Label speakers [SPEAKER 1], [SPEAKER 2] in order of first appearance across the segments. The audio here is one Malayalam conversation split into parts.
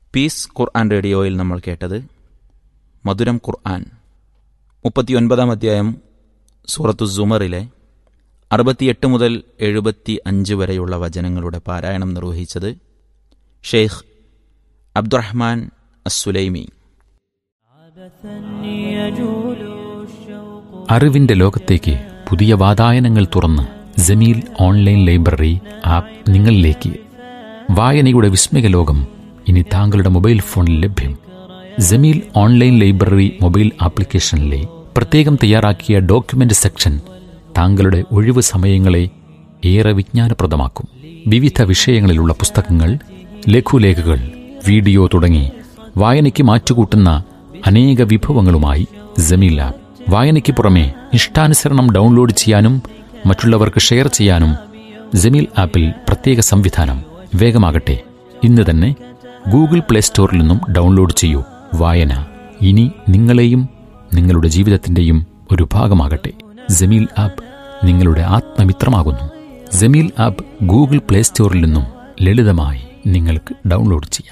[SPEAKER 1] പീസ് ഖുർആൻ റേഡിയോയിൽ നമ്മൾ കേട്ടത് മധുരം ഖുർആൻ മുപ്പത്തിയൊൻപതാം അധ്യായം സൂറത്തു സുമറിലെ അറുപത്തിയെട്ട് മുതൽ എഴുപത്തി അഞ്ച് വരെയുള്ള വചനങ്ങളുടെ പാരായണം നിർവഹിച്ചത് ഷെയ്ഖ് അബ്ദുറഹ്മാൻ അസ്സുലൈമി
[SPEAKER 2] അറിവിന്റെ ലോകത്തേക്ക് പുതിയ വാതായനങ്ങൾ തുറന്ന് ജമീൽ ഓൺലൈൻ ലൈബ്രറി ആപ്പ് നിങ്ങളിലേക്ക് വായനയുടെ വിസ്മയ ലോകം ഇനി താങ്കളുടെ മൊബൈൽ ഫോണിൽ ലഭ്യം ജമീൽ ഓൺലൈൻ ലൈബ്രറി മൊബൈൽ ആപ്ലിക്കേഷനിലെ പ്രത്യേകം തയ്യാറാക്കിയ ഡോക്യുമെന്റ് സെക്ഷൻ താങ്കളുടെ ഒഴിവ് സമയങ്ങളെ ഏറെ വിജ്ഞാനപ്രദമാക്കും വിവിധ വിഷയങ്ങളിലുള്ള പുസ്തകങ്ങൾ ലഘുലേഖകൾ വീഡിയോ തുടങ്ങി വായനയ്ക്ക് മാറ്റുകൂട്ടുന്ന അനേക വിഭവങ്ങളുമായി ജമീൽ ആപ്പ് വായനയ്ക്ക് പുറമെ ഇഷ്ടാനുസരണം ഡൗൺലോഡ് ചെയ്യാനും മറ്റുള്ളവർക്ക് ഷെയർ ചെയ്യാനും ജമീൽ ആപ്പിൽ പ്രത്യേക സംവിധാനം വേഗമാകട്ടെ ഇന്ന് തന്നെ ഗൂഗിൾ പ്ലേ സ്റ്റോറിൽ നിന്നും ഡൗൺലോഡ് ചെയ്യൂ വായന ഇനി നിങ്ങളെയും നിങ്ങളുടെ ജീവിതത്തിന്റെയും ഒരു ഭാഗമാകട്ടെ ജമീൽ ആപ്പ് നിങ്ങളുടെ ആത്മമിത്രമാകുന്നു ജമീൽ ആപ്പ് ഗൂഗിൾ പ്ലേ സ്റ്റോറിൽ നിന്നും ലളിതമായി നിങ്ങൾക്ക് ഡൗൺലോഡ് ചെയ്യാം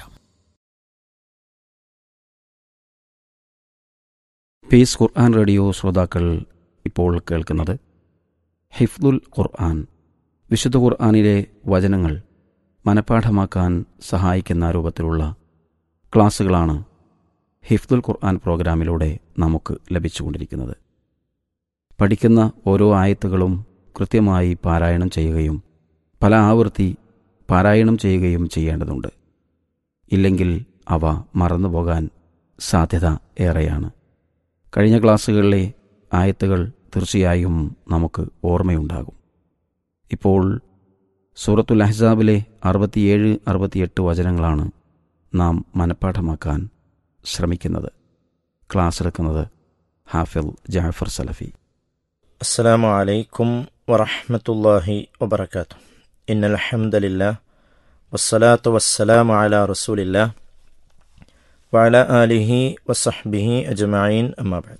[SPEAKER 3] പീസ് ഖുർആൻ റേഡിയോ ശ്രോതാക്കൾ ഇപ്പോൾ കേൾക്കുന്നത് ഹിഫ്ദുൽ ഖുർആൻ വിശുദ്ധ ഖുർആനിലെ വചനങ്ങൾ മനഃപ്പാഠമാക്കാൻ സഹായിക്കുന്ന രൂപത്തിലുള്ള ക്ലാസ്സുകളാണ് ഹിഫ്ദുൽ ഖുർആൻ പ്രോഗ്രാമിലൂടെ നമുക്ക് ലഭിച്ചുകൊണ്ടിരിക്കുന്നത് പഠിക്കുന്ന ഓരോ ആയത്തുകളും കൃത്യമായി പാരായണം ചെയ്യുകയും പല ആവൃത്തി പാരായണം ചെയ്യുകയും ചെയ്യേണ്ടതുണ്ട് ഇല്ലെങ്കിൽ അവ മറന്നുപോകാൻ സാധ്യത ഏറെയാണ് കഴിഞ്ഞ ക്ലാസ്സുകളിലെ ആയത്തുകൾ തീർച്ചയായും നമുക്ക് ഓർമ്മയുണ്ടാകും ഇപ്പോൾ സൂറത്തുൽ അഹ്സാബിലെ അറുപത്തിയേഴ് അറുപത്തിയെട്ട് വചനങ്ങളാണ് നാം മനഃപ്പാഠമാക്കാൻ ശ്രമിക്കുന്നത് ക്ലാസ് എടുക്കുന്നത് ഹാഫിൽ ജാഫർ സലഫി
[SPEAKER 4] السلام عليكم ورحمة الله وبركاته إن الحمد لله والصلاة والسلام على رسول الله وعلى آله وصحبه أجمعين أما بعد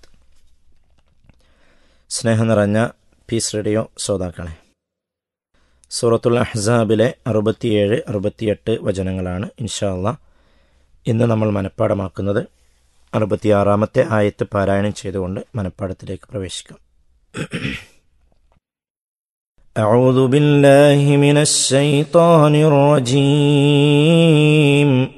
[SPEAKER 4] സ്നേഹം നിറഞ്ഞ പീസ് റേഡിയോ ശ്രോതാക്കളെ സൂറത്തുൽ അഹ്സാബിലെ അറുപത്തിയേഴ് അറുപത്തിയെട്ട് വചനങ്ങളാണ് ഇൻഷാ അള്ളാ ഇന്ന് നമ്മൾ മനഃപ്പാടമാക്കുന്നത് അറുപത്തിയാറാമത്തെ ആയത്ത് പാരായണം ചെയ്തുകൊണ്ട് മനഃപ്പാടത്തിലേക്ക് പ്രവേശിക്കാം أعوذ بالله من الشيطان الرجيم